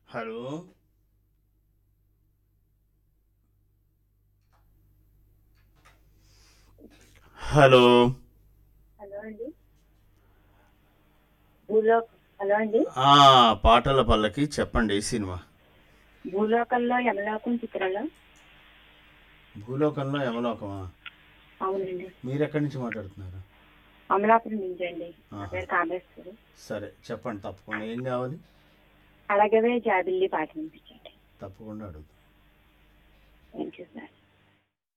Hello hello hello అండి భూలోక్ hello అండి ఆ, పాటల పల్లకి చెప్పండి ఈ సినిమా భూలోకంలో యమలోకం చిత్రంలో భూలోకంలో యమలోకమా అవునండి మీరు ఎక్కడి నుంచి మాట్లాడుతున్నారు అమలాపురం నుంచి అండి నా ఆహా. పేరు కామేశ్వరి సరే చెప్పండి తప్పకుండా ఏం కావాలి అలాగే జాబిల్లి పాట వినిపించండి తప్పకుండా అడుగుతాను థ్యాంక్ యూ సార్